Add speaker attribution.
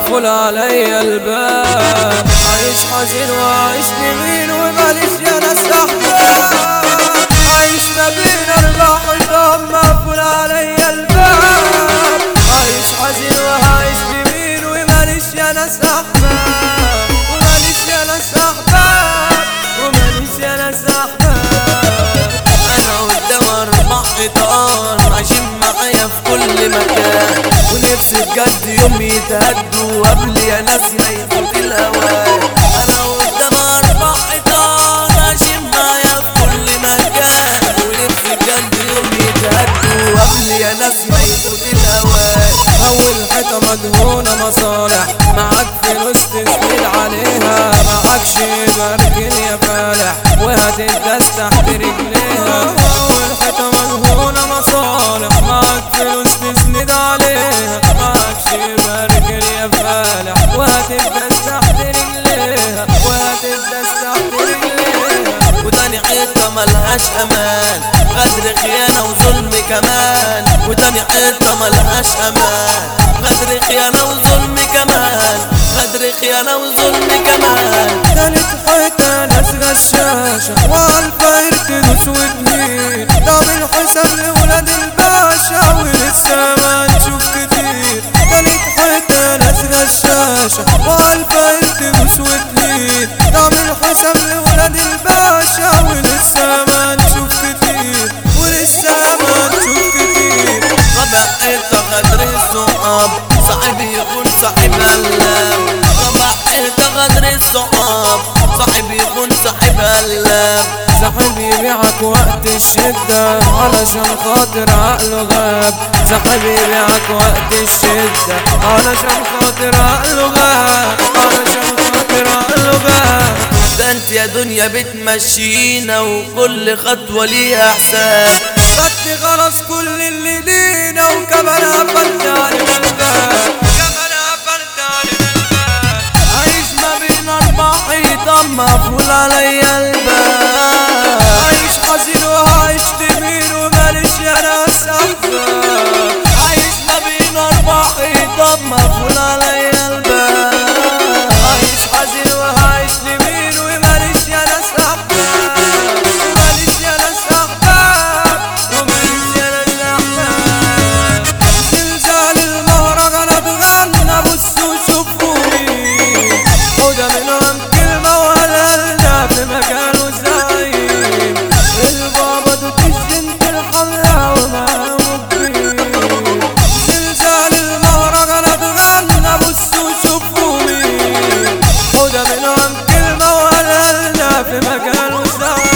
Speaker 1: مقفول علي الباب عايش حزين وعايش لمين وماليش يا ناس احباب عايش ما بين اربع حيطان مقفول علي الباب عايش حزين وعايش لمين وماليش يا ناس احباب وماليش يا ناس احباب وماليش يا ناس احباب
Speaker 2: انا قدام اربع حيطان عايشين معايا في كل مكان ونفسي بجد يوم يتهدوا قبل يا ناس ما يفوت الاوان انا قدام اربع حيطان عايشين معايا في كل مكان ونفسي بجد يوم يتهدوا قبل يا ناس ما يفوت الاوان
Speaker 1: أول حيطة مدهونة مصالح معاك فلوس تسند عليها معاكش بركن يا فالح وهتدس تحت رجليها أول حيطة مدهونة مصالح معاك فلوس تسند عليها معاكش بركن يا فالح وهتدس تحت رجليها وهتدس تحت رجليها
Speaker 2: وتاني حيطة ملهاش امان غدر خيانة وظلم كمان وتاني حيطة ملهاش امان غدر خيانة وظلم كمان غدر خيانة وظلم كمان
Speaker 1: تالت حيطة ناس غشاشة والفاير تدوس وتميل طب الحساب لولاد الباشا ولسه ما نشوف كتير تالت حيطة ناس غشاشة والفاير تدوس وتميل طب الحساب لولاد الباشا ولسه ما نشوف كتير ولسه ما نشوف كتير
Speaker 2: ربع حيطة غدر الصحاب صاحب يكون صاحب هلام ربع حيطة غدر الصحاب صاحب يكون صاحب هلام
Speaker 1: صاحبي يبيعك وقت الشدة علشان خاطر عقله غاب صاحبي يبيعك وقت الشدة علشان خاطر عقله غاب علشان خاطر عقله غاب
Speaker 2: ده انت يا دنيا بتمشينا وكل خطوة ليها حساب
Speaker 1: خدت خلاص كل اللي لينا وكمان قفلت علينا الباب كمان قفلت علينا الباب عايش ما بين اربع حيطان مقفول عليا الباب عايش حزين وعايش لمين وماليش يا ناس احباب عايش ما بين اربع حيطان مقفول عليا الباب عايش حزين وعايش لمين وماليش يا ناس احباب وماليش يا ناس احباب وماليش يا ناس احباب زلزال المهرجانات غنى بصوا شوفوني وده منهم كلمة وهلالنا في مكانه زعيم البابا دوت الجنت الحمراء ومعاهم الدين زلزال المهرجانات غنى بصوا شوفوني وده منهم كلمة وهلالنا في مكانه زعيم